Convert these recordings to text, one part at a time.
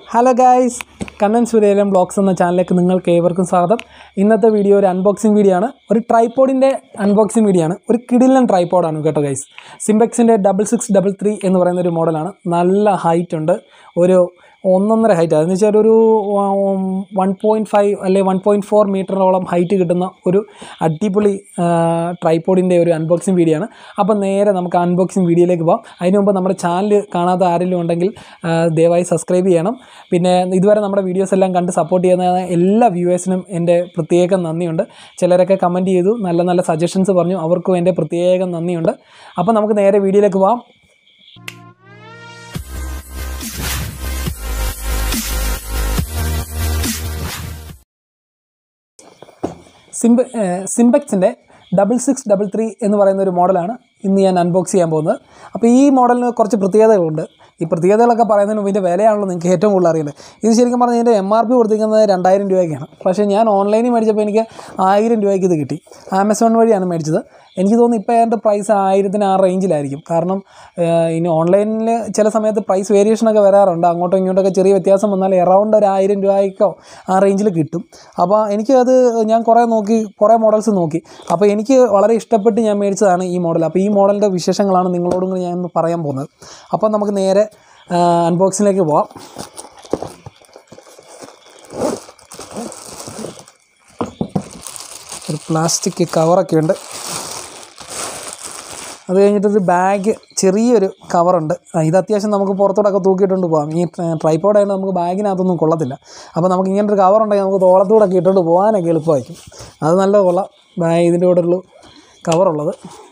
Hello guys Kannan Suryalayam blogs എന്ന ചാനലിലേക്ക് നിങ്ങൾക്ക് ഏവർക്കും സ്വാഗതം ഇന്നത്തെ വീഡിയോ ഒരു അൺബോക്സിംഗ് വീഡിയോ ആണ് ഒരു ട്രൈപ്പോഡിൻ്റെ അൺബോക്സിംഗ് വീഡിയോ ആണ് ഒരു കിടിലൻ ട്രൈപ്പോഡാണ് കേട്ടോ ഗൈസ് സിംബെക്സിൻ്റെ ഡബിൾ സിക്സ് ഡബിൾ ത്രീ എന്ന് പറയുന്ന ഒരു മോഡലാണ് നല്ല ഹൈറ്റ് ഉണ്ട് ഒരു ഒന്നൊന്നര ഹൈറ്റ് അതെന്ന് വെച്ചാൽ ഒരു വൺ പോയിൻറ്റ് ഫൈവ് അല്ലെങ്കിൽ വൺ പോയിൻറ്റ് ഫോർ മീറ്ററോളം ഹൈറ്റ് കിട്ടുന്ന ഒരു അടിപൊളി ട്രൈപ്പോഡിൻ്റെ ഒരു അൺബോക്സിംഗ് വീഡിയോ ആണ് അപ്പോൾ നേരെ നമുക്ക് അൺബോക്സിംഗ് വീഡിയോയിലേക്ക് പോകാം അതിന് മുമ്പ് നമ്മുടെ ചാനൽ കാണാത്ത ആരെങ്കിലും ഉണ്ടെങ്കിൽ ആ, ദയവായി സബ്സ്ക്രൈബ് ചെയ്യണം പിന്നെ ഇതുവരെ നമ്മുടെ വീഡിയോസ് എല്ലാം കണ്ട് സപ്പോർട്ട് ചെയ്യുന്ന എല്ലാ വ്യൂവേഴ്സിനും എൻ്റെ പ്രത്യേകം നന്ദിയുണ്ട് ചിലരൊക്കെ കമൻറ്റ് ചെയ്തു നല്ല നല്ല സജഷൻസ് പറഞ്ഞു അവർക്കും എൻ്റെ പ്രത്യേകം നന്ദിയുണ്ട് അപ്പോൾ നമുക്ക് നേരെ വീഡിയോയിലേക്ക് പോകാം സിംബ സിംബെക്സിൻ്റെ ഡബിൾ സിക്സ് ഡബിൾ ത്രീ എന്ന് പറയുന്ന ഒരു മോഡലാണ് ഇന്ന് ഞാൻ അൺബോക്സ് ചെയ്യാൻ പോകുന്നത് അപ്പോൾ ഈ മോഡലിന് കുറച്ച് പ്രത്യേകതകളുണ്ട് ഈ പ്രത്യേകതകളൊക്കെ പറയുന്നതിന് മുമ്പ് ഇതിൻ്റെ വിലയാണല്ലോ നിങ്ങൾക്ക് ഏറ്റവും കൂടുതൽ അറിയുന്നത് ഇത് ശരിക്കും പറഞ്ഞാൽ ഇതിൻ്റെ എം ആർ പി കൊടുത്തിരിക്കുന്നത് രണ്ടായിരം രൂപയ്ക്കാണ് പക്ഷേ ഞാൻ ഓൺലൈനിൽ മേടിച്ചപ്പോൾ എനിക്ക് ആയിരം രൂപയ്ക്ക് ഇത് കിട്ടി ആമസോൺ വഴിയാണ് മേടിച്ചത് എനിക്ക് തോന്നുന്നു ഇപ്പോൾ അതിൻ്റെ പ്രൈസ് ആയിരത്തിന് ആ റേഞ്ചിലായിരിക്കും കാരണം ഏഹ്, ഇനി ഓൺലൈനിൽ ചില സമയത്ത് പ്രൈസ് വേരിയേഷനൊക്കെ വരാറുണ്ട് അങ്ങോട്ടും ഇങ്ങോട്ടൊക്കെ ചെറിയ വ്യത്യാസം വന്നാൽ എറൗണ്ട് ഒരു ആയിരം രൂപയ്ക്കോ ആ റേഞ്ചിൽ കിട്ടും അപ്പോൾ എനിക്കത് ഞാൻ കുറേ നോക്കി കുറേ മോഡൽസ് നോക്കി അപ്പോൾ എനിക്ക് വളരെ ഇഷ്ടപ്പെട്ട് ഞാൻ മേടിച്ചതാണ് ഈ മോഡൽ അപ്പോൾ ഈ മോഡലിൻ്റെ വിശേഷങ്ങളാണ് നിങ്ങളോടും കൂടി ഞാൻ ഇന്ന് പറയാൻ പോകുന്നത് അപ്പോൾ നമുക്ക് നേരെ അൺബോക്സിങ്ങിലേക്ക് പോവാം ഒരു പ്ലാസ്റ്റിക് കവറൊക്കെ ഉണ്ട് അത് കഴിഞ്ഞിട്ടൊരു ബാഗ് ചെറിയൊരു കവറുണ്ട് ആ, ഇത് അത്യാവശ്യം നമുക്ക് പുറത്തോടൊക്കെ തൂക്കിയിട്ടുണ്ട് പോകാം ഈ ട്രൈപ്പോഡായിട്ട് നമുക്ക് ബാഗിനകത്തൊന്നും കൊള്ളത്തില്ല അപ്പോൾ നമുക്ക് ഇങ്ങനെ ഒരു കവറുണ്ടെങ്കിൽ നമുക്ക് തോളത്തൂടൊക്കെ ഇട്ടുകൊണ്ട് പോകാനൊക്കെ എളുപ്പമായിരിക്കും അത് നല്ല കൊള്ളാം ബാഗ് ഇതിൻ്റെ കൂടെ ഉള്ളു കവറുള്ളത്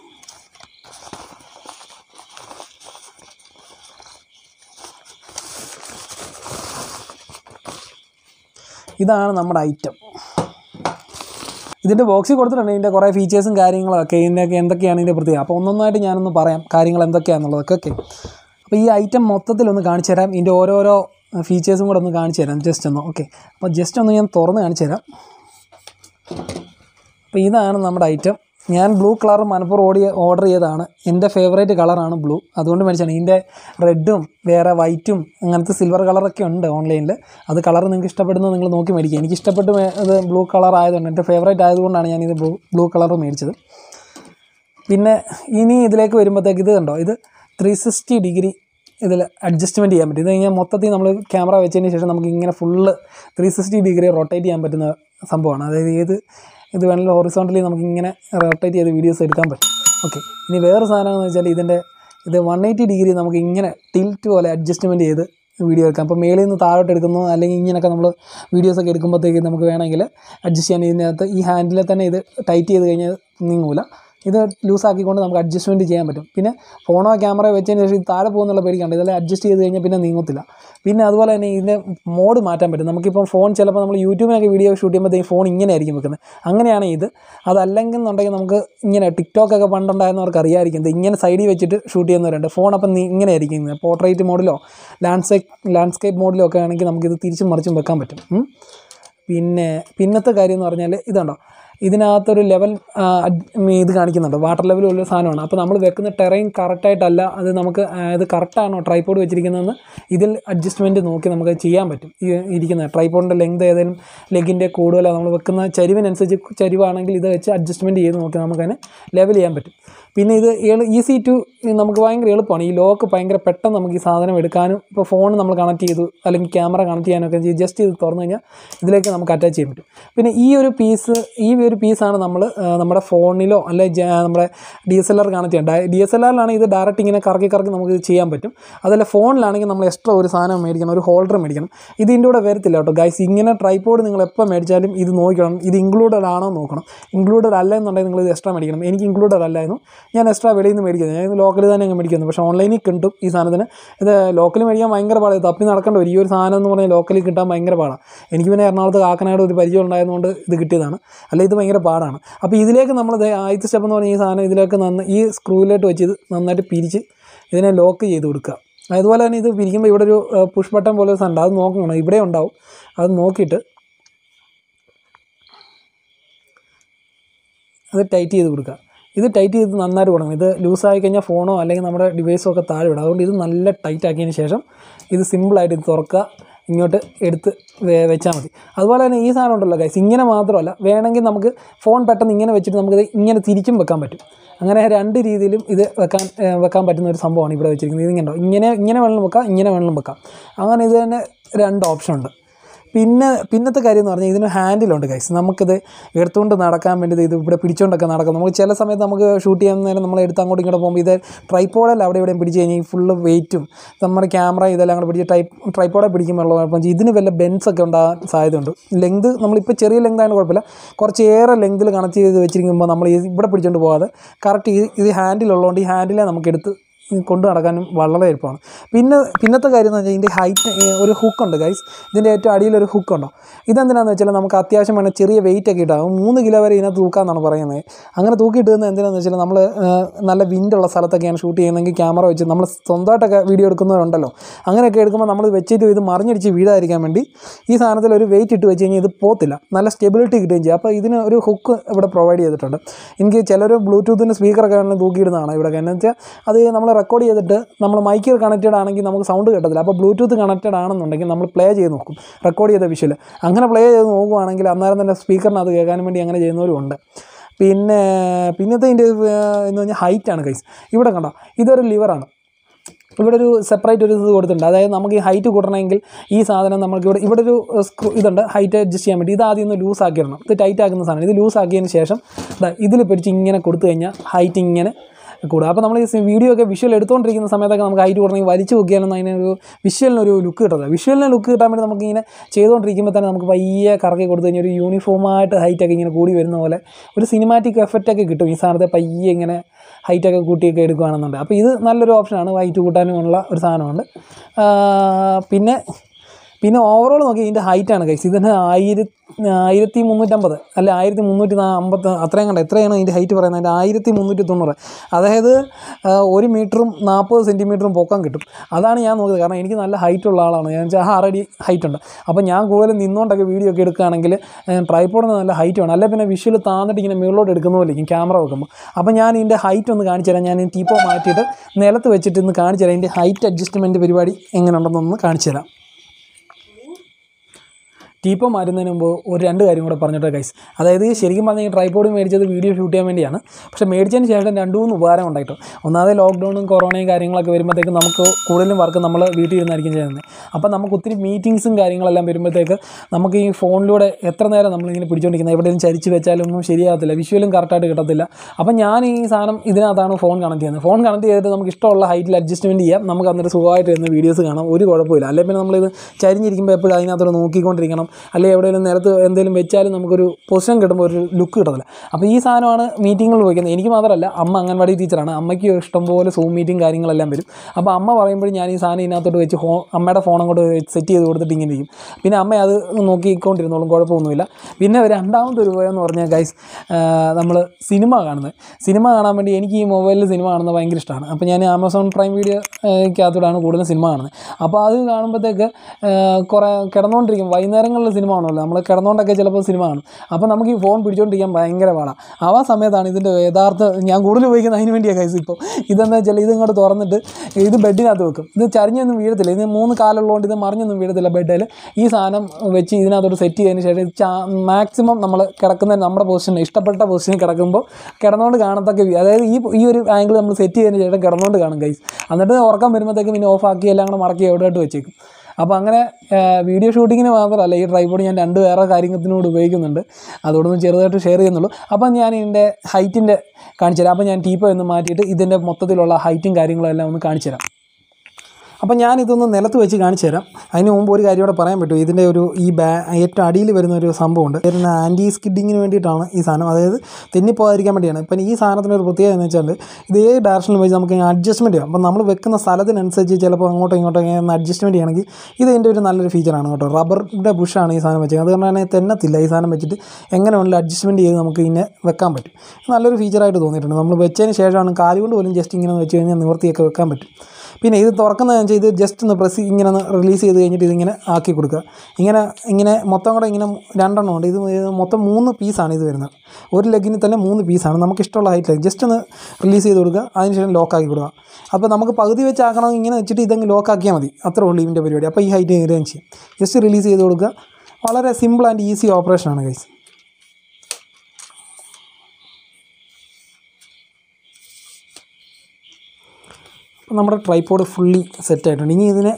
ഇതാണ് നമ്മുടെ ഐറ്റം ഇതിൻ്റെ ബോക്സിൽ കൊടുത്തിട്ടുണ്ട് ഇതിൻ്റെ കുറേ ഫീച്ചേഴ്സും കാര്യങ്ങളും ഒക്കെ ഇതിൻ്റെയൊക്കെ എന്തൊക്കെയാണ് ഇതിൻ്റെ പ്രത്യേകത അപ്പോൾ ഒന്നൊന്നായിട്ട് ഞാനൊന്ന് പറയാം കാര്യങ്ങൾ എന്തൊക്കെയാണെന്നുള്ളതൊക്കെ ഓക്കെ അപ്പോൾ ഈ ഐറ്റം മൊത്തത്തിലൊന്ന് കാണിച്ചു തരാം ഇതിൻ്റെ ഓരോരോ ഫീച്ചേഴ്സും കൂടെ ഒന്ന് കാണിച്ചു തരാം ജസ്റ്റ് ഒന്ന് ഓക്കെ അപ്പോൾ ജസ്റ്റ് ഒന്ന് ഞാൻ തുറന്ന് കാണിച്ചു തരാം അപ്പോൾ ഇതാണ് നമ്മുടെ ഐറ്റം ഞാൻ ബ്ലൂ കളർ മനപ്പൂർ ഓടി ഓർഡർ ചെയ്തതാണ് എൻ്റെ ഫേവറേറ്റ് കളറാണ് ബ്ലൂ അതുകൊണ്ട് മേടിച്ചാണ് ഇതിൻ്റെ റെഡും വേറെ വൈറ്റും അങ്ങനത്തെ സിൽവർ കളറൊക്കെ ഉണ്ട് ഓൺലൈനിൽ അത് കളർ നിങ്ങൾക്ക് ഇഷ്ടപ്പെടുന്നത് നിങ്ങൾ നോക്കി മേടിക്കുക എനിക്ക് ഇഷ്ടപ്പെട്ട് മേ- ഇത് ബ്ലൂ കളർ ആയതുകൊണ്ട് എൻ്റെ ഫേവറേറ്റ് ആയതുകൊണ്ടാണ് ഞാനിത് ബ്ലൂ ബ്ലൂ കളർ മേടിച്ചത് പിന്നെ ഇനി ഇതിലേക്ക് വരുമ്പോഴത്തേക്ക് ഇത് കണ്ടോ ഇത് ത്രീ സിക്സ്റ്റി ഡിഗ്രി ഇതിൽ അഡ്ജസ്റ്റ്മെൻറ്റ് ചെയ്യാൻ പറ്റും ഇത് കഴിഞ്ഞാൽ മൊത്തത്തിൽ നമ്മൾ ക്യാമറ വെച്ചതിന് ശേഷം നമുക്ക് ഇങ്ങനെ full three sixty degree rotate ചെയ്യാൻ പറ്റുന്ന സംഭവമാണ് അതായത് ഏത് ഇത് വേണമെങ്കിൽ ഹോറിസോണ്ടലി നമുക്ക് ഇങ്ങനെ റൊട്ടേറ്റ് ചെയ്ത് വീഡിയോസ് എടുക്കാൻ പറ്റും ഓക്കെ ഇനി വേറെ സാധനം എന്ന് വെച്ചാൽ ഇതിൻ്റെ ഇത് വൺ എയ്റ്റി ഡിഗ്രി നമുക്ക് ഇങ്ങനെ ടിൽറ്റ് പോലെ അഡ്ജസ്റ്റ്മെൻറ്റ് ചെയ്ത് വീഡിയോ എടുക്കാം അപ്പോൾ മേളിൽ നിന്ന് താഴോട്ട് എടുക്കുന്നു അല്ലെങ്കിൽ ഇങ്ങനെയൊക്കെ നമ്മൾ വീഡിയോസൊക്കെ എടുക്കുമ്പോഴത്തേക്ക് നമുക്ക് വേണമെങ്കിൽ അഡ്ജസ്റ്റ് ചെയ്യാൻ ഇതിനകത്ത് ഈ ഹാൻഡിൽ തന്നെ ഇത് ടൈറ്റ് ചെയ്ത് കഴിഞ്ഞാൽ നീങ്ങൂല ഇത് ലൂസാക്കിക്കൊണ്ട് നമുക്ക് അഡ്ജസ്റ്റ്മെൻറ്റ് ചെയ്യാൻ പറ്റും പിന്നെ ഫോണോ ക്യാമറ വെച്ചതിന് ശേഷം ഇത് താഴെ പോകുന്നുള്ള പേടിക്കണ്ട ഇതെല്ലാം അഡ്ജസ്റ്റ് ചെയ്ത് കഴിഞ്ഞാൽ പിന്നെ നീങ്ങത്തില്ല പിന്നെ അതുപോലെ തന്നെ ഇതിൻ്റെ മോഡ് മാറ്റാൻ പറ്റും നമുക്കിപ്പോൾ ഫോൺ ചിലപ്പോൾ നമ്മൾ യൂട്യൂബിനൊക്കെ വീഡിയോ ഷൂട്ട് ചെയ്യുമ്പോഴത്തേക്ക് ഫോൺ ഇങ്ങനെ ആയിരിക്കും വെക്കുന്നത് അങ്ങനെയാണ് ഇത് അതല്ലെങ്കിൽ എന്നുണ്ടെങ്കിൽ നമുക്ക് ഇങ്ങനെ ടിക്ടോക്കൊക്കെ പണ്ടുണ്ടായിരുന്നവർക്ക് അറിയാമായിരിക്കും ഇത് ഇങ്ങനെ സൈഡിൽ വെച്ചിട്ട് ഷൂട്ട് ചെയ്യുന്നവരുണ്ട് ഫോൺ അപ്പം നീ ഇങ്ങനെ ആയിരിക്കും പോർട്രേറ്റ് മോഡിലോ ലാൻഡ്സ്കേപ്പ് ലാൻഡ്സ്കേപ്പ് മോഡിലോ ഒക്കെ ആണെങ്കിൽ നമുക്കിത് തിരിച്ചും മറിച്ചും വെക്കാൻ പറ്റും ഉം. പിന്നെ പിന്നത്തെ കാര്യം എന്ന് പറഞ്ഞാൽ ഇതുണ്ടോ ഇതിനകത്തൊരു ലെവൽ ആ, അഡ്- ഉം, ഇത് കാണിക്കുന്നുണ്ട് വാട്ടർ ലെവൽ ഉള്ള സാധനമാണ് അപ്പോൾ നമ്മൾ വെക്കുന്ന ടെറൈൻ കറക്റ്റായിട്ടല്ല അത് നമുക്ക് ആ, ഇത് കറക്റ്റാണോ ട്രൈപ്പോഡ് വെച്ചിരിക്കുന്നതെന്ന് ഇതിൽ അഡ്ജസ്റ്റ്മെൻറ്റ് നോക്കി നമുക്ക് ചെയ്യാൻ പറ്റും ഈ ഇരിക്കുന്ന ട്രൈപ്പോഡിൻ്റെ ലെങ്ത് ഏതെങ്കിലും ലെഗിൻ്റെ കൂടുതലോ നമ്മൾ വെക്കുന്ന ചരിവിനനുസരിച്ച് ചരിവാണെങ്കിൽ ഇത് വെച്ച് അഡ്ജസ്റ്റ്മെൻറ്റ് ചെയ്ത് നോക്കി നമുക്കതിനെ ലെവൽ ചെയ്യാൻ പറ്റും പിന്നെ ഇത് ഈസി ടു നമുക്ക് ഭയങ്കര എളുപ്പമാണ് ഈ ലോക്ക് ഭയങ്കര പെട്ടെന്ന് നമുക്ക് ഈ സാധനം എടുക്കാനും ഇപ്പോൾ ഫോൺ നമ്മൾ കണക്ട് ചെയ്തു അല്ലെങ്കിൽ ക്യാമറ കണക്ട് ചെയ്യാനൊക്കെ ജസ്റ്റ് ഇത് തുറന്നു കഴിഞ്ഞാൽ ഇതിലേക്ക് നമുക്ക് അറ്റാച്ച് ചെയ്യാൻ പറ്റും പിന്നെ ഈ ഒരു പീസ് ഈ ഒരു പീസാണ് നമ്മൾ നമ്മുടെ ഫോണിലോ അല്ലെങ്കിൽ നമ്മുടെ D S L R connect ചെയ്യാം ഡി എസ് എൽ ആറിലാണ് ഇത് ഡയറക്റ്റ് ഇങ്ങനെ കറക്കി കറക്കി നമുക്ക് ഇത് ചെയ്യാൻ പറ്റും അതല്ല ഫോണിലാണെങ്കിൽ നമ്മൾ എക്സ്ട്രാ ഒരു സാധനം മേടിക്കണം ഒരു ഹോൾഡർ മേടിക്കണം ഇത് ഇതിൻ്റെ കൂടെ വരത്തില്ല കേട്ടോ ഗൈസ് ഇങ്ങനെ ട്രൈപ്പോഡ് നിങ്ങൾ എപ്പോൾ മേടിച്ചാലും ഇത് നോക്കണം ഇത് ഇൻക്ലൂഡഡ് ആണോ എന്ന് നോക്കണം ഇൻക്ലൂഡഡ് അല്ല എന്നുണ്ടെങ്കിൽ നിങ്ങൾ ഇത് എക്സ്ട്രാ മേടിക്കണം എനിക്ക് ഇൻക്ലൂഡഡ് അല്ലായിരുന്നു ഞാൻ എക്സ്ട്രാ വെളിയിൽ നിന്ന് മേടിക്കുന്നത് ഞാൻ ലോക്കലിൽ തന്നെ അങ്ങ് മേടിക്കുന്നത് പക്ഷേ ഓൺലൈനിൽ കിട്ടും ഈ സാധനത്തിന് ഇത് ലോക്കലിൽ മേടിക്കാൻ ഭയങ്കര പാടാണ് തപ്പി നടക്കേണ്ട വരും ഈ ഒരു സാധനം എന്ന് പറഞ്ഞാൽ ലോക്കലിൽ കിട്ടാൻ ഭയങ്കര പാടാണ് എനിക്ക് പിന്നെ എറണാകുളത്ത് കാക്കനാട് ഒരു പരിചയം ഉണ്ടായതുകൊണ്ട് ഇത് കിട്ടിയതാണ് അല്ല ഇത് ഭയങ്കര പാടാണ് അപ്പോൾ ഇതിലേക്ക് നമ്മൾ ദേ ആദ്യത്തെ സ്റ്റെപ്പ് എന്ന് പറഞ്ഞാൽ ഈ സാധനം ഇതിലേക്ക് നന്ന ഈ സ്ക്രൂവിലോട്ട് വെച്ച് ഇത് നന്നായിട്ട് പിരിച്ച് ഇതിനെ ലോക്ക് ചെയ്ത് കൊടുക്കുക അതുപോലെ തന്നെ ഇത് പിരിക്കുമ്പോൾ ഇവിടെ ഒരു പുഷ് ബട്ടൺ പോലെ ഒരു സാധനം ഉണ്ട് അത് നോക്കണം ഇവിടെ ഉണ്ടാവും അത് നോക്കിയിട്ട് അത് ടൈറ്റ് ചെയ്ത് കൊടുക്കുക ഇത് ടൈറ്റ് ചെയ്ത് നന്നായിട്ട് കൊടുക്കണം ഇത് ലൂസായി കഴിഞ്ഞാൽ ഫോണോ അല്ലെങ്കിൽ നമ്മുടെ ഡിവൈസോ ഒക്കെ താഴെ വിടും അതുകൊണ്ട് ഇത് നല്ല ടൈറ്റ് ആക്കിയതിന് ശേഷം ഇത് സിമ്പിളായിട്ട് ഇത് തുറക്കുക ഇങ്ങോട്ട് എടുത്ത് വെ- വെച്ചാൽ മതി അതുപോലെ തന്നെ ഈ സാധനം ഉണ്ടല്ലോ ഗൈസ് ഇങ്ങനെ മാത്രമല്ല വേണമെങ്കിൽ നമുക്ക് ഫോൺ പെട്ടെന്ന് ഇങ്ങനെ വെച്ചിട്ട് നമുക്കിത് ഇങ്ങനെ തിരിച്ചും വെക്കാൻ പറ്റും അങ്ങനെ രണ്ട് രീതിയിലും ഇത് വെക്കാൻ ഏഹ് വെക്കാൻ പറ്റുന്ന ഒരു സംഭവമാണ് ഇവിടെ വെച്ചിരിക്കുന്നത് ഇതിങ്ങനെ ഉണ്ടോ ഇങ്ങനെ ഇങ്ങനെ വേണമെങ്കിലും വെക്കാം ഇങ്ങനെ വേണമെങ്കിലും വെക്കാം അങ്ങനെ ഇത് തന്നെ രണ്ട് ഓപ്ഷൻ ഉണ്ട് പിന്നെ പിന്നത്തെ കാര്യം എന്ന് പറഞ്ഞാൽ ഇതിന് ഹാൻഡിലുണ്ട് ഗൈസ് നമുക്കിത് എടുത്തുകൊണ്ട് നടക്കാൻ വേണ്ടി ഇത് ഇവിടെ പിടിച്ചുകൊണ്ടൊക്കെ നടക്കാം നമുക്ക് ചില സമയത്ത് നമുക്ക് ഷൂട്ട് ചെയ്യാൻ നേരം നമ്മൾ എടുത്ത് അങ്ങോട്ടും ഇങ്ങോട്ട് പോകുമ്പോൾ ഇത് ട്രൈപ്പോഡല്ല അവിടെ ഇവിടെയും പിടിച്ച് കഴിഞ്ഞാൽ ഈ ഫുള്ള് വെയിറ്റും നമ്മുടെ ക്യാമറ ഇതെല്ലാം കൂടെ പിടിച്ച് ടൈപ്പ് ട്രൈപ്പോടെ പിടിക്കുമ്പോൾ കുഴപ്പം ഇതിന് വല്ല ബെൻസ് ഒക്കെ ഉണ്ടാകാൻ സാധ്യതയുണ്ട് ലെങ്ത് നമ്മളിപ്പോൾ ചെറിയ ലെങ്ത് ആയതുകൊണ്ട് കുഴപ്പമില്ല കുറച്ചേറെ ലെങ്തിൽ കണക്ട് ചെയ്ത് വെച്ചിരിക്കുമ്പോൾ നമ്മൾ ഈ ഇവിടെ പിടിച്ചുകൊണ്ട് പോകാതെ കറക്റ്റ് ഈ ഇത് ഹാൻഡിലുള്ളതുകൊണ്ട് ഈ ഹാൻഡിലെ നമുക്ക് എടുത്ത് കൊണ്ടു നടക്കാനും വളരെ എളുപ്പമാണ് പിന്നെ പിന്നത്തെ കാര്യം എന്ന് വെച്ചാൽ ഇതിൻ്റെ ഹൈറ്റ് ഒരു ഹുക്കുണ്ട് ഗൈസ് ഇതിൻ്റെ ഏറ്റവും അടിയിലൊരു ഹുക്കുണ്ടോ ഇതെന്തിനാന്ന് വെച്ചാൽ നമുക്ക് അത്യാവശ്യം വേണം ചെറിയ വെയിറ്റ് ഒക്കെ ഇട്ടാകും മൂന്ന് കിലോ വരെ ഇതിനകത്ത് തൂക്കാമെന്നാണ് പറയുന്നത് അങ്ങനെ തൂക്കിയിടുന്നത് എന്തിനാന്ന് വെച്ചാൽ നമ്മൾ നല്ല വിൻഡുള്ള സ്ഥലത്തൊക്കെയാണ് ഷൂട്ട് ചെയ്യുന്നതെങ്കിൽ ക്യാമറ വെച്ച് നമ്മൾ സ്വന്തമായിട്ടൊക്കെ വീഡിയോ എടുക്കുന്നവരുണ്ടല്ലോ അങ്ങനെയൊക്കെ എടുക്കുമ്പോൾ നമ്മൾ വെച്ചിട്ട് ഇത് മറിഞ്ഞടിച്ച് വീഴാതിരിക്കാൻ വേണ്ടി ഈ സാധനത്തിൽ ഒരു വെയിറ്റ് ഇട്ട് വെച്ച് കഴിഞ്ഞാൽ ഇത് പോത്തില്ല നല്ല സ്റ്റെബിലിറ്റി കിട്ടുകയും ചെയ്യും അപ്പോൾ ഇതിന് ഒരു ഹുക്ക് ഇവിടെ പ്രൊവൈഡ് ചെയ്തിട്ടുണ്ട് എനിക്ക് ചിലർ ബ്ലൂടൂത്തിൻ്റെ സ്പീക്കറൊക്കെ ആണെങ്കിൽ തൂക്കിയിടുന്നതാണ് ഇവിടെ എന്ന് വെച്ചാൽ അത് നമ്മൾ റെക്കോർഡ് ചെയ്തിട്ട് നമ്മൾ മൈക്കിൽ കണക്റ്റഡ് ആണെങ്കിൽ നമുക്ക് സൗണ്ട് കിട്ടത്തില്ല അപ്പോൾ ബ്ലൂടൂത്ത് കണക്റ്റഡ് ആണെന്നുണ്ടെങ്കിൽ നമ്മൾ പ്ലേ ചെയ്ത് നോക്കും റെക്കോർഡ് ചെയ്ത വിഷ്വൽ അങ്ങനെ പ്ലേ ചെയ്ത് നോക്കുവാണെങ്കിൽ അന്നേരം തന്നെ സ്പീക്കറിനകത്ത് കേൾക്കാനും വേണ്ടി അങ്ങനെ ചെയ്യുന്നവരും ഉണ്ട് പിന്നെ പിന്നത്തെ ഇതിൻ്റെ എന്ന് പറഞ്ഞാൽ ഹൈറ്റാണ് കൈസ് ഇവിടെ കണ്ടോ ഇതൊരു ലിവറാണ് ഇവിടെ ഒരു സെപ്പറേറ്റ് ഒരു ഇത് കൊടുത്തിട്ടുണ്ട് അതായത് നമുക്ക് ഈ ഹൈറ്റ് കൂട്ടണമെങ്കിൽ ഈ സാധനം നമുക്ക് ഇവിടെ ഇവിടെ ഒരു സ്ക്രൂ ഇതുണ്ട് ഹൈറ്റ് അഡ്ജസ്റ്റ് ചെയ്യാൻ വേണ്ടി ഇത് ആദ്യം ഒന്ന് ലൂസ് ആക്കിയിടണം ഇത് ടൈറ്റ് ആക്കുന്ന സാധനം ഇത് ലൂസ് ആക്കിയതിന് ശേഷം ദാ ഇതിൽ പിടിച്ച് ഇങ്ങനെ കൊടുത്തു കഴിഞ്ഞാൽ ഹൈറ്റ് ഇങ്ങനെ കൂടുക അപ്പോൾ നമ്മൾ ഈ വീഡിയോ ഒക്കെ വിഷ്വൽ എടുത്തുകൊണ്ടിരിക്കുന്ന സമയത്തൊക്കെ നമുക്ക് ഹൈറ്റ് കൂടണമെങ്കിൽ വലിച്ചു നോക്കിയാലൊന്നും അതിനൊരു വിഷ്വലിനൊരു ലുക്ക് കിട്ടത്തില്ല വിഷ്വലിന് ലുക്ക് കിട്ടാൻ വേണ്ടി നമുക്ക് ഇങ്ങനെ ചെയ്തുകൊണ്ടിരിക്കുമ്പോൾ തന്നെ നമുക്ക് പയ്യെ കറക്കി കൊടുത്തു കഴിഞ്ഞാൽ ഒരു യൂണിഫോമായിട്ട് ഹൈറ്റൊക്കെ ഇങ്ങനെ കൂടി വരുന്ന പോലെ ഒരു സിനിമാറ്റിക് എഫക്റ്റ് ഒക്കെ കിട്ടും ഈ സാധനത്തെ പയ്യെ ഇങ്ങനെ ഹൈറ്റൊക്കെ കൂട്ടിയൊക്കെ എടുക്കുകയാണെന്നുണ്ട് അപ്പോൾ ഇത് നല്ലൊരു ഓപ്ഷനാണ് ഹൈറ്റ് കൂട്ടാനുമുള്ള ഒരു സാധനമുണ്ട് ആ, പിന്നെ പിന്നെ ഓവറോൾ നോക്കി ഇതിൻ്റെ ഹൈറ്റാണ് കൈസ് ഇതിന് ആയിരത്തി ആയിരത്തി മുന്നൂറ്റമ്പത് അല്ല ആയിരത്തി മുന്നൂറ്റി നാ- അമ്പത്ത് അത്രയും കണ്ട എത്രയാണ് ഇതിൻ്റെ ഹൈറ്റ് പറയുന്നത് അതിൻ്റെ ആയിരത്തി മുന്നൂറ്റി തൊണ്ണൂറ് അതായത് ആ, ഒരു മീറ്ററും നാൽപ്പത് സെൻറ്റിമീറ്ററും പൊക്കം കിട്ടും അതാണ് ഞാൻ നോക്കിയത് കാരണം എനിക്ക് നല്ല ഹൈറ്റ് ഉള്ള ആളാണ് ഞാൻ വെച്ചാൽ ആറടി ഹൈറ്റ് ഉണ്ട് അപ്പോൾ ഞാൻ കൂടുതലും നിന്നുകൊണ്ടൊക്കെ വീഡിയോ ഒക്കെ എടുക്കുകയാണെങ്കിൽ ട്രൈപ്പോഡിന് നല്ല ഹൈറ്റ് വേണം അല്ലെ പിന്നെ വിഷ്വൽ താന്നിട്ട് ഇങ്ങനെ മുകളിലോട്ട് എടുക്കുന്ന പോലെ ഇരിക്കും ക്യാമറ വെക്കുമ്പോൾ അപ്പോൾ ഞാൻ ഇതിൻ്റെ ഹൈറ്റ് ഒന്ന് കാണിച്ചു തരാം ഞാൻ ഈ ടീപ്പോ മാറ്റിയിട്ട് നിലത്ത് വെച്ചിട്ട് ഇന്ന് കാണിച്ചു തരാം ഇതിൻ്റെ ഹൈറ്റ് അഡ്ജസ്റ്റ്മെൻറ്റ് പരിപാടി എങ്ങനെ ഉണ്ടെന്നൊന്ന് കാണിച്ചു തരാം ടീപ്പോ മാറ്റുന്നതിന് മുമ്പ് ഒരു രണ്ട് കാര്യം കൂടെ പറഞ്ഞിട്ട് ഗൈസ് അതായത് ശരിക്കും പറഞ്ഞാൽ ഈ ട്രൈപോഡ് മേടിച്ചത് വീഡിയോ ഷൂട്ട് ചെയ്യാൻ വേണ്ടിയാണ് പക്ഷേ മേടിച്ചതിന് ശേഷം രണ്ട് മൂന്ന് ഉപകാരം ഉണ്ടായിട്ടോ ഒന്നാമത് ലോക്ക്ഡൗണും കൊറോണയും കാര്യങ്ങളൊക്കെ വരുമ്പോഴത്തേക്ക് നമുക്ക് കൂടുതലും വർക്ക് നമ്മൾ വീട്ടിൽ ഇരുന്നായിരിക്കും ചെയ്യുന്നത് അപ്പോൾ നമുക്ക് ഒത്തിരി മീറ്റിങ്സും കാര്യങ്ങളെല്ലാം വരുമ്പോഴത്തേക്ക് നമുക്ക് ഈ ഫോണിലൂടെ എത്ര നേരം നമ്മളിങ്ങനെ പിടിച്ചുകൊണ്ടിരിക്കുന്നത് എവിടെയും ചരിച്ച് വെച്ചാലൊന്നും ശരിയാകത്തില്ല വിഷ്വലും കറക്റ്റായിട്ട് കിട്ടത്തില്ല അപ്പം ഞാൻ ഈ സാധനം ഇതിനകത്താണ് ഫോൺ കണക്ട് ചെയ്യുന്നത് ഫോൺ കണക്ട് ചെയ്തിട്ട് നമുക്ക് ഇഷ്ടമുള്ള ഹൈറ്റിൽ അഡ്ജസ്റ്റ്മെൻറ്റ് ചെയ്യാം നമുക്ക് അന്നേരം സുഖമായിട്ട് ഇരുന്ന് വീഡിയോസ് കാണാം ഒരു കുഴപ്പമില്ല അല്ലെങ്കിൽ പിന്നെ നമ്മളിത് ചരിഞ്ഞിരിക്കുമ്പോൾ എപ്പോഴും അതിനകത്തോടെ നോക്കിക്കൊണ്ടിരിക്കണം അല്ലെങ്കിൽ എവിടെയെങ്കിലും നിലത്ത് എന്തെങ്കിലും വെച്ചാലും നമുക്കൊരു പൊസിഷൻ കിട്ടുമ്പോൾ ഒരു ലുക്ക് കിട്ടത്തില്ല അപ്പോൾ ഈ സാധനമാണ് മീറ്റിങ്ങുകൾ വയ്ക്കുന്നത് എനിക്ക് മാത്രമല്ല അമ്മ അംഗൻവാടി ടീച്ചറാണ് അമ്മയ്ക്ക് ഇഷ്ടംപോലെ സൂം മീറ്റിംഗ് കാര്യങ്ങളെല്ലാം വരും അപ്പോൾ അമ്മ പറയുമ്പോഴും ഞാൻ ഈ സാധനം ഇതിനകത്തോട്ട് വെച്ച് ഫോ അമ്മയുടെ ഫോൺ അങ്ങോട്ട് സെറ്റ് ചെയ്ത് കൊടുത്തിട്ട് ഇങ്ങനെ ഇരിക്കും പിന്നെ അമ്മ അത് നോക്കിക്കൊണ്ടിരുന്നോളും കുഴപ്പമൊന്നുമില്ല പിന്നെ രണ്ടാമത്തെ ഒരു ഉപയോഗം എന്ന് പറഞ്ഞാൽ ഗൈസ് നമ്മൾ സിനിമ കാണുന്നത് സിനിമ കാണാൻ വേണ്ടി എനിക്ക് ഈ മൊബൈലിൽ സിനിമ കാണുന്നത് ഭയങ്കര ഇഷ്ടമാണ് അപ്പോൾ ഞാൻ ആമസോൺ പ്രൈം വീഡിയോക്കകത്തൂടെയാണ് കൂടുതലും സിനിമ കാണുന്നത് അപ്പോൾ അത് കാണുമ്പോഴത്തേക്ക് കുറേ കിടന്നുകൊണ്ടിരിക്കും വൈകുന്നേരങ്ങളിൽ സിനിമ കാണുമല്ലോ നമ്മൾ കിടന്നുകൊണ്ടൊക്കെ ചിലപ്പോൾ സിനിമ കാണും അപ്പോൾ നമുക്ക് ഈ ഫോൺ പിടിച്ചുകൊണ്ടിരിക്കാൻ ഭയങ്കര പാടാണ് ആ സമയത്താണ് ഇതിൻ്റെ യഥാർത്ഥ ഞാൻ കൂടുതൽ ഉപയോഗിക്കുന്നത് അതിന് വേണ്ടിയാണ് കൈസ് ഇപ്പോൾ ഇതെന്താ വെച്ചാൽ ഇത് ഇങ്ങോട്ട് തുറന്നിട്ട് ഇത് ബെഡിനകത്ത് വെക്കും ഇത് ചരിഞ്ഞൊന്നും വീഴത്തില്ല ഇത് മൂന്ന് കാലുള്ളതുകൊണ്ട് ഇത് മറിഞ്ഞൊന്നും വീഴത്തില്ല ബെഡിൽ ഈ സാധനം വെച്ച് ഇതിനകത്തോട്ട് സെറ്റ് ചെയ്തതിന് ശേഷം മാക്സിമം നമ്മൾ കിടക്കുന്ന നമ്മുടെ പൊസിഷൻ ഇഷ്ടപ്പെട്ട പൊസിഷനിൽ കിടക്കുമ്പോൾ കിടന്നുകൊണ്ട് കാണത്തക്ക view. അതായത് ഈ ഈ ഒരു ആംഗിൾ നമ്മൾ സെറ്റ് ചെയ്തതിന് ശേഷം കിടന്നുകൊണ്ട് കാണും ഗൈസ് എന്നിട്ട് ഉറക്കം വരുമ്പോഴത്തേക്കും പിന്നെ ഓഫ് ആക്കി എല്ലാം കൂടെ മടക്കി എവിടെയായിട്ട് വെച്ചേക്കും അപ്പോൾ അങ്ങനെ വീഡിയോ ഷൂട്ടിങ്ങിന് മാത്രമല്ല ഈ ട്രൈപോഡ് ഞാൻ രണ്ട് വേറെ കാര്യത്തിനോട് ഉപയോഗിക്കുന്നുണ്ട് അതോടൊന്ന് ചെറുതായിട്ട് ഷെയർ ചെയ്യുന്നുള്ളൂ അപ്പം ഞാൻ ഇതിൻ്റെ ഹൈറ്റിൻ്റെ കാണിച്ചു തരാം അപ്പോൾ ഞാൻ ടീപ്പോ എന്ന് മാറ്റിയിട്ട് ഇതിൻ്റെ മൊത്തത്തിലുള്ള ഹൈറ്റും കാര്യങ്ങളും എല്ലാം ഒന്ന് കാണിച്ചു തരാം അപ്പം ഞാൻ ഇതൊന്ന് നിലത്ത് വെച്ച് കാണിച്ചു തരാം അതിന് മുമ്പ് ഒരു കാര്യം കൂടെ പറയാൻ പറ്റും ഇതിൻ്റെ ഒരു ഈ ബാ ഏറ്റവും അടിയിൽ വരുന്ന ഒരു സംഭവമുണ്ട് വരുന്ന ആൻറ്റി സ്കിഡിങ്ങിന് വേണ്ടിയിട്ടാണ് ഈ സാധനം അതായത് തെന്നിപ്പോകാതിരിക്കാൻ വേണ്ടിയാണ് ഇപ്പം ഈ സാധനത്തിന് ഒരു പ്രത്യേകത എന്ന് വെച്ചാൽ ഇത് ഏത് ഡയറക്ഷനിൽ വെച്ച് നമുക്ക് അഡ്ജസ്റ്റ്മെൻറ്റ് ചെയ്യാം അപ്പം നമ്മൾ വെക്കുന്ന സ്ഥലത്തിനനുസരിച്ച് ചിലപ്പോൾ അങ്ങോട്ടും ഇങ്ങോട്ടും ഇങ്ങനെ ഒന്ന് അഡ്ജസ്റ്റ്മെൻറ്റ് ചെയ്യണമെങ്കിൽ ഇത് ഇതിൻ്റെ ഒരു നല്ലൊരു ഫീച്ചറാണ് കേട്ടോ റബ്ബറിൻ്റെ ബുഷാണ് ഈ സാധനം വെച്ചത് അതുകൊണ്ട് തന്നെ തെന്നത്തില്ല ഈ സാധനം വെച്ചിട്ട് എങ്ങനെ വേണമെങ്കിലും അഡ്ജസ്റ്റ്മെൻറ്റ് ചെയ്ത് നമുക്ക് ഇതിനെ വെക്കാൻ പറ്റും നല്ലൊരു ഫീച്ചറായിട്ട് തോന്നിയിട്ടുണ്ട് നമ്മൾ വെച്ചതിന് ശേഷമാണ് കാലുകൊണ്ട് പോലും ജസ്റ്റ് ഇങ്ങനെ ഒന്ന് വെച്ച് കഴിഞ്ഞാൽ നിവർത്തിയൊക്കെ വെക്കാൻ പറ്റും പിന്നെ ഇത് തുറക്കുന്നതെന്ന് വെച്ചാൽ ഇത് ജസ്റ്റ് ഒന്ന് പ്രസ് ഇങ്ങനെ ഒന്ന് റിലീസ് ചെയ്ത് കഴിഞ്ഞിട്ട് ഇതിങ്ങനെ ആക്കി കൊടുക്കുക ഇങ്ങനെ ഇങ്ങനെ മൊത്തം കൂടെ ഇങ്ങനെ രണ്ടെണ്ണം ഉണ്ട് ഇത് ഇത് മൊത്തം മൂന്ന് പീസാണ് ഇത് വരുന്നത് ഒരു ലെഗിന് തന്നെ മൂന്ന് പീസാണ് നമുക്ക് ഇഷ്ടമുള്ള ഹൈറ്റിൽ ജസ്റ്റ് ഒന്ന് റിലീസ് ചെയ്ത് കൊടുക്കുക അതിനുശേഷം ലോക്കാക്കി കൊടുക്കുക അപ്പോൾ നമുക്ക് പകുതി വെച്ച് ആക്കണമെങ്കിൽ ഇങ്ങനെ വെച്ചിട്ട് ഇതങ്ങ് ലോക്കാക്കിയാൽ മതി അത്രേ ഉള്ളൂ ഇതിൻ്റെ പരിപാടി അപ്പോൾ ഈ ഹൈറ്റ് കയറുകയും ചെയ്യും ജസ്റ്റ് റിലീസ് ചെയ്ത് കൊടുക്കുക വളരെ സിമ്പിൾ ആൻഡ് ഈസി ഓപ്പറേഷനാണ് ഗൈസ് അപ്പോൾ നമ്മുടെ ട്രൈപ്പോഡ് ഫുള്ളി സെറ്റ് ആയിട്ടുണ്ട് ഇനി ഇതിനെ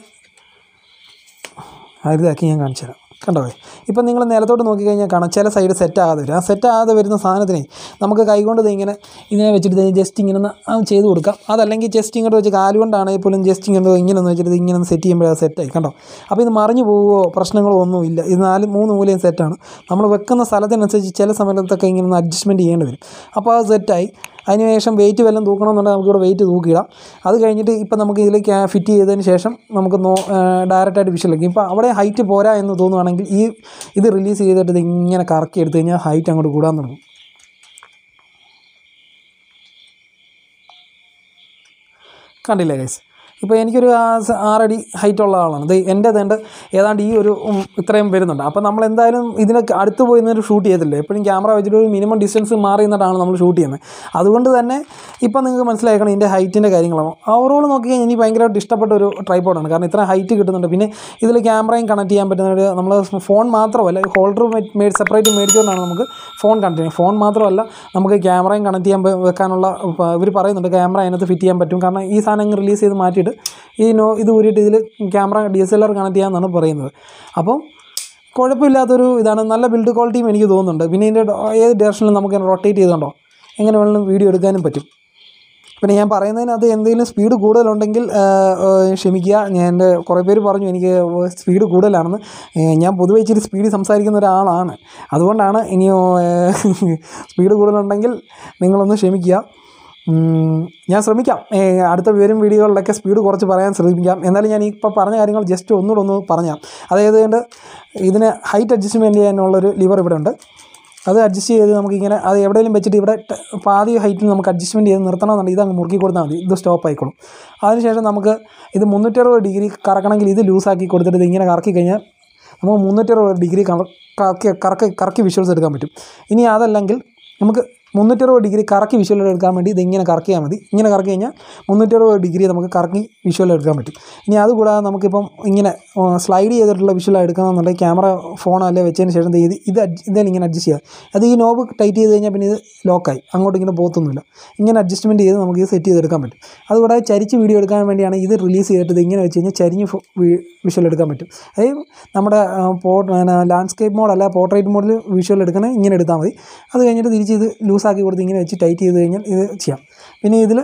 ഇതാക്കി ഞാൻ കാണിച്ചു തരാം കണ്ടോ ഇപ്പം നിങ്ങൾ നിലത്തോട്ട് നോക്കിക്കഴിഞ്ഞാൽ കാണാം ചില സൈഡ് സെറ്റ് ആകാതെ വരും ആ സെറ്റ് ആകാതെ വരുന്ന സാധനത്തിനെ നമുക്ക് കൈകൊണ്ട് ദേ ഇങ്ങനെ ഇതിനെ വെച്ചിട്ട് ജസ്റ്റ് ഇങ്ങനെ ഒന്ന് ആ ചെയ്ത് കൊടുക്കാം അതല്ലെങ്കിൽ ജസ്റ്റ് ഇങ്ങോട്ട് വെച്ച് കാലുകൊണ്ടാണെങ്കിൽ പോലും ജസ്റ്റ് ഇങ്ങനെ ഇങ്ങനെ ഒന്ന് വെച്ചിട്ട് ഇത് ഇങ്ങനെ ഒന്ന് സെറ്റ് ചെയ്യുമ്പോൾ അത് സെറ്റായി കണ്ടോ അപ്പോൾ ഇത് മറിഞ്ഞു പോവുകയോ പ്രശ്നങ്ങളോ ഒന്നും ഇല്ല ഇത് നാല് മൂന്ന് മൂലയും സെറ്റാണ് നമ്മൾ വെക്കുന്ന സ്ഥലത്തിനനുസരിച്ച് ചില സമയത്തൊക്കെ ഇങ്ങനെ ഒന്ന് അഡ്ജസ്റ്റ്മെൻറ്റ് ചെയ്യേണ്ടി വരും അപ്പോൾ അത് സെറ്റായി അതിനുശേഷം വെയിറ്റ് വല്ലതും തൂക്കണമെന്നുണ്ടെങ്കിൽ നമുക്കിവിടെ വെയിറ്റ് തൂക്കിയിടാം അത് കഴിഞ്ഞിട്ട് ഇപ്പം നമുക്ക് ഇതിലേക്ക് ഫിറ്റ് ചെയ്തതിന് ശേഷം നമുക്ക് നോ ഡയറക്റ്റായിട്ട് വിഷയിലേക്ക് ഇപ്പോൾ അവിടെ ഹൈറ്റ് പോരാ എന്ന് തോന്നുവാണെങ്കിൽ ഈ ഇത് റിലീസ് ചെയ്തിട്ട് ഇത് ഇങ്ങനെ കറക്കി എടുത്തു കഴിഞ്ഞാൽ ഹൈറ്റ് അങ്ങോട്ട് കൂടാൻ തുടങ്ങും കണ്ടില്ലേ ഗൈസ് ഇപ്പോൾ എനിക്കൊരു ആ സ- ആറടി ഹൈറ്റ് ഉള്ള ആളാണ് ഇത് എൻ്റെ തേണ്ട ഏതാണ്ട് ഈ ഒരു ഉം, ഇത്രയും വരുന്നുണ്ട് അപ്പോൾ നമ്മൾ എന്തായാലും ഇതിനൊക്കെ അടുത്ത് പോയി നിന്നൊരു ഷൂട്ട് ചെയ്തില്ല എപ്പോഴും ക്യാമറ വെച്ചിട്ട് ഒരു മിനിമം ഡിസ്റ്റൻസ് മാറി നിന്നിട്ടാണ് നമ്മൾ ഷൂട്ട് ചെയ്യുന്നത് അതുകൊണ്ട് തന്നെ ഇപ്പം നിങ്ങൾക്ക് മനസ്സിലാക്കണം ഇതിൻ്റെ ഹൈറ്റിൻ്റെ കാര്യങ്ങളാണ് ഓവറോൾ നോക്കിക്കഴിഞ്ഞാൽ എനിക്ക് ഭയങ്കരമായിട്ട് ഇഷ്ടപ്പെട്ട ഒരു ട്രൈപ്പോഡാണ് കാരണം ഇത്ര ഹൈറ്റ് കിട്ടുന്നുണ്ട് പിന്നെ ഇതിൽ ക്യാമറയും കണക്ട് ചെയ്യാൻ പറ്റുന്ന ഒരു നമ്മൾ ഫോൺ മാത്രമല്ല ഹോൾഡർ മേഡ് സെപ്പറേറ്റ് മേടിച്ചുകൊണ്ടാണ് നമുക്ക് ഫോൺ കണക്ട് ചെയ്യുന്നത് ഫോൺ മാത്രമല്ല നമുക്ക് ക്യാമറയും കണക്ട് ചെയ്യാൻ പ- വെക്കാനുള്ള ഇവർ പറയുന്നുണ്ട് ക്യാമറ അതിനകത്ത് ഫിറ്റ് ചെയ്യാൻ പറ്റും കാരണം ഈ സാധനം റിലീസ് ചെയ്ത് മാറ്റിയിട്ട് ഈ നോ ഇത് ഊരിയിട്ട് ഇതിൽ camera D S L R connect ചെയ്യാമെന്നാണ് പറയുന്നത് അപ്പം കുഴപ്പമില്ലാത്തൊരു ഇതാണ് നല്ല ബിൽഡ് ക്വാളിറ്റിയും എനിക്ക് തോന്നുന്നുണ്ട് പിന്നെ ഇതിൻ്റെ ഡോ- ഏത് ഡയറക്ഷനിലും നമുക്ക് റൊട്ടേറ്റ് ചെയ്തുകൊണ്ടോ എങ്ങനെ വേണമെങ്കിലും വീഡിയോ എടുക്കാനും പറ്റും പിന്നെ ഞാൻ പറയുന്നതിനകത്ത് എന്തെങ്കിലും സ്പീഡ് കൂടുതലുണ്ടെങ്കിൽ ആ, ആ, ക്ഷമിക്കുക ഞാൻ എൻ്റെ കുറേ പേര് പറഞ്ഞു എനിക്ക് സ്പീഡ് കൂടുതലാണെന്ന് ഏ, ഞാൻ പൊതുവെ ഇച്ചിരി സ്പീഡിൽ സംസാരിക്കുന്ന ഒരാളാണ് അതുകൊണ്ടാണ് ഇനിയോ സ്പീഡ് കൂടുതലുണ്ടെങ്കിൽ നിങ്ങളൊന്ന് ക്ഷമിക്കുക ഉം, ഞാൻ ശ്രമിക്കാം ഏ, അടുത്ത വരും വീഡിയോകളിലൊക്കെ സ്പീഡ് കുറച്ച് പറയാൻ ശ്രമിക്കാം എന്നാലും ഞാൻ ഇപ്പോൾ പറഞ്ഞ കാര്യങ്ങൾ ജസ്റ്റ് ഒന്നുകൂടെ ഒന്ന് പറഞ്ഞാൽ അതായത് കൊണ്ട് ഇതിന് ഹൈറ്റ് അഡ്ജസ്റ്റ്മെൻറ്റ് ചെയ്യാനുള്ളൊരു ലിവർ ഇവിടെ ഉണ്ട് അത് അഡ്ജസ്റ്റ് ചെയ്ത് നമുക്കിങ്ങനെ അത് എവിടെയെങ്കിലും വെച്ചിട്ട് ഇവിടെ ട- പാതി ഹൈറ്റിൽ നമുക്ക് അഡ്ജസ്റ്റ്മെൻറ്റ് ചെയ്ത് നിർത്തണമെന്നുണ്ടെങ്കിൽ ഇത് അങ്ങ് മുറുക്കി കൊടുത്താൽ മതി ഇത് സ്റ്റോപ്പ് ആയിക്കോളും അതിനുശേഷം നമുക്ക് ഇത് മുന്നൂറ്ററുപത് ഡിഗ്രി കറക്കണമെങ്കിൽ ഇത് ലൂസാക്കി കൊടുത്തിട്ട് ഇത് ഇങ്ങനെ കറക്കി കഴിഞ്ഞാൽ നമുക്ക് മുന്നൂറ്ററുപത് ഡിഗ്രി കറക്കി കറക്കി കറക്കി വിഷ്വൽസ് എടുക്കാൻ പറ്റും ഇനി അതല്ലെങ്കിൽ നമുക്ക് മുന്നൂറ്ററുപത് ഡിഗ്രി കറക്കി വിഷ്വൽ എടുക്കാൻ വേണ്ടി ഇത് ഇങ്ങനെ കറക്കിയാൽ മതി ഇങ്ങനെ കറക്കി കഴിഞ്ഞാൽ മുന്നൂറ്ററുപത് ഡിഗ്രി നമുക്ക് കറക്കി വിഷ്വൽ എടുക്കാൻ പറ്റും ഇനി അതുകൂടാതെ നമുക്കിപ്പം ഇങ്ങനെ സ്ലൈഡ് ചെയ്തിട്ടുള്ള വിഷ്വൽ എടുക്കണമെന്നുണ്ടെങ്കിൽ ക്യാമറ ഫോൺ അല്ലേ വെച്ചതിന് ശേഷം ദേ ഇത് ഇത് adj- ഇതേലും ഇങ്ങനെ അഡ്ജസ്റ്റ് ചെയ്യുക അത് ഈ നോബ് ടൈറ്റ് ചെയ്ത് കഴിഞ്ഞാൽ പിന്നെ ഇത് ലോക്കായി അങ്ങോട്ട് ഇങ്ങനെ പോകത്തൊന്നുമില്ല ഇങ്ങനെ അഡ്ജസ്റ്റ്മെൻറ്റ് ചെയ്ത് നമുക്ക് ഇത് സെറ്റ് ചെയ്തെടുക്കാൻ പറ്റും അതുകൂടാതെ ചരിച്ച് വീഡിയോ എടുക്കാൻ വേണ്ടിയാണ് ഇത് റിലീസ് ചെയ്തിട്ട് ഇത് ഇങ്ങനെ വെച്ച് കഴിഞ്ഞാൽ ചരിഞ്ഞ് വിഷ്വൽ എടുക്കാൻ പറ്റും അതായത് നമ്മുടെ പോ ലാൻഡ്സ്കേപ്പ് മോഡല്ല പോർട്രേറ്റ് മോഡിൽ വിഷ്വൽ എടുക്കണേ ഇങ്ങനെ എടുത്താൽ മതി അത് കഴിഞ്ഞിട്ട് തിരിച്ച് ഇത് ലൂസാക്കി കൊടുത്ത് ഇങ്ങനെ വെച്ച് ടൈറ്റ് ചെയ്ത് കഴിഞ്ഞാൽ ഇത് ചെയ്യാം പിന്നെ ഇതിൽ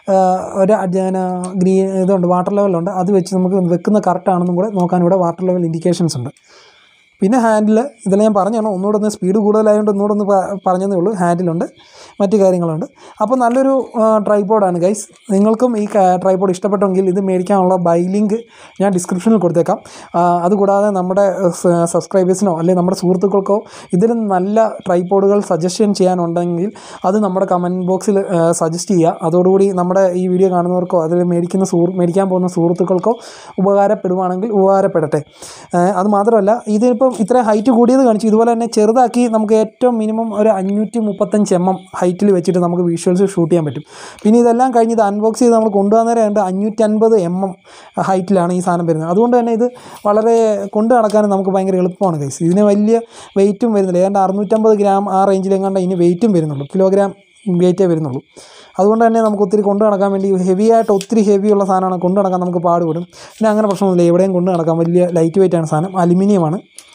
ഒരു ഗ്രീൻ ഇതുണ്ട് വാട്ടർ ലെവലുണ്ട് അത് വെച്ച് നമുക്ക് വെക്കുന്ന കറക്റ്റാണെന്നും കൂടെ നോക്കാൻ ഇവിടെ വാട്ടർ ലെവൽ ഇൻഡിക്കേഷൻസ് ഉണ്ട് പിന്നെ ഹാൻഡിൽ ഇതെല്ലാം ഞാൻ പറഞ്ഞാണ് ഒന്നുകൂടെ ഒന്ന് സ്പീഡ് കൂടുതലായതുകൊണ്ട് ഒന്നുകൂടെ ഒന്ന് പ- പറഞ്ഞതേ ഉള്ളൂ ഹാൻഡിലുണ്ട് മറ്റു കാര്യങ്ങളുണ്ട് അപ്പോൾ നല്ലൊരു ട്രൈപോഡാണ് ഗൈസ് നിങ്ങൾക്കും ഈ ട്രൈപോഡ് ഇഷ്ടപ്പെട്ടെങ്കിൽ ഇത് മേടിക്കാനുള്ള ബൈ ലിങ്ക് ഞാൻ ഡിസ്ക്രിപ്ഷനിൽ കൊടുത്തേക്കാം ആ, അതുകൂടാതെ നമ്മുടെ സബ്സ്ക്രൈബേഴ്സിനോ അല്ലെങ്കിൽ നമ്മുടെ സുഹൃത്തുക്കൾക്കോ ഇതിലും നല്ല ട്രൈപോഡുകൾ സജഷൻ ചെയ്യാനുണ്ടെങ്കിൽ അത് നമ്മുടെ കമൻറ്റ് ബോക്സിൽ സജസ്റ്റ് ചെയ്യുക അതോടുകൂടി നമ്മുടെ ഈ വീഡിയോ കാണുന്നവർക്കോ അതിൽ മേടിക്കുന്ന സുഹൃ മേടിക്കാൻ പോകുന്ന സുഹൃത്തുക്കൾക്കോ ഉപകാരപ്പെടുവാണെങ്കിൽ ഉപകാരപ്പെടട്ടെ ഏഹ് അത് മാത്രമല്ല ഇതിപ്പം ഇത്ര ഹൈറ്റ് കൂടിയത് കാണിച്ചു ഇതുപോലെ തന്നെ ചെറുതാക്കി നമുക്ക് ഏറ്റവും മിനിമം ഒരു അഞ്ഞൂറ്റി മുപ്പത്തഞ്ച് എം എം ഹൈറ്റിൽ വെച്ചിട്ട് നമുക്ക് വിഷ്വൽസ് ഷൂട്ട് ചെയ്യാൻ പറ്റും പിന്നെ ഇതെല്ലാം കഴിഞ്ഞ് ഇത് അൺബോക്സ് ചെയ്ത് നമ്മൾ കൊണ്ടുവന്നേരം ഉണ്ട് അഞ്ഞൂറ്റൻപത് എം എം ഹൈറ്റിലാണ് ഈ സാധനം വരുന്നത് അതുകൊണ്ട് തന്നെ ഇത് വളരെ കൊണ്ടു നടക്കാനും നമുക്ക് ഭയങ്കര എളുപ്പമാണ് കൈസ് ഇതിന് വലിയ വെയിറ്റും വരുന്നില്ല ഏതാണ്ട് അറുന്നൂറ്റമ്പത് ഗ്രാം ആ റേഞ്ചിലെങ്ങാണ്ട് ഇതിന് വെയിറ്റും വരുന്നുള്ളൂ കിലോഗ്രാം വെയിറ്റേ വരുന്നുള്ളൂ അതുകൊണ്ട് തന്നെ നമുക്ക് ഒത്തിരി കൊണ്ടു നടക്കാൻ വേണ്ടി ഹെവി ആയിട്ട് ഒത്തിരി ഹെവി ഉള്ള സാധനമാണ് കൊണ്ടു നടക്കാൻ നമുക്ക് പാടുപെടും പിന്നെ അങ്ങനെ പ്രശ്നമൊന്നുമില്ല എവിടെയും കൊണ്ടു നടക്കാം വലിയ ലൈറ്റ് വെയിറ്റ് ആണ് സാധനം അലുമിനിയമാണ്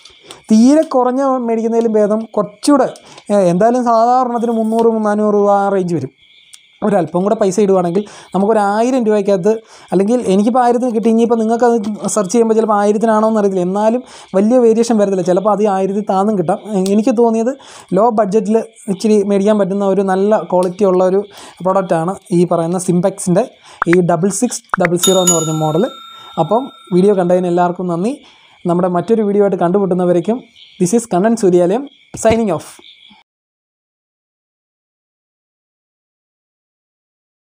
തീരെ കുറഞ്ഞ മേടിക്കുന്നതിലും ഭേദം കുറച്ചുകൂടെ ഏഹ്, എന്തായാലും സാധാരണത്തിന് മുന്നൂറ് നാനൂറ് രൂപ ആ റേഞ്ച് വരും ഒരല്പം കൂടെ പൈസ ഇടുവാണെങ്കിൽ നമുക്കൊരു ആയിരം രൂപയ്ക്കകത്ത് അല്ലെങ്കിൽ എനിക്കിപ്പോൾ ആയിരത്തിന് കിട്ടി ഇനിയിപ്പോൾ നിങ്ങൾക്ക് അത് സെർച്ച് ചെയ്യുമ്പോൾ ചിലപ്പോൾ ആയിരത്തിനാണോ എന്ന് അറിയത്തില്ല എന്നാലും വലിയ വേരിയേഷൻ വരത്തില്ല ചിലപ്പോൾ അത് ആയിരത്തി താന്നും കിട്ടാം എ- എനിക്ക് തോന്നിയത് ലോ ബഡ്ജറ്റിൽ ഇച്ചിരി മേടിക്കാൻ പറ്റുന്ന ഒരു നല്ല ക്വാളിറ്റി ഉള്ള ഒരു പ്രൊഡക്റ്റാണ് ഈ പറയുന്ന സിംപെക്സിൻ്റെ ഈ ഡബിൾ സിക്സ് ഡബിൾ സീറോ എന്ന് പറഞ്ഞ മോഡൽ അപ്പം വീഡിയോ കണ്ടതിന് എല്ലാവർക്കും നന്ദി നമ്മുടെ മറ്റൊരു വീഡിയോ ആയിട്ട് കണ്ടുമുട്ടുന്നവരേക്കും this is Kannan Suryalayam signing of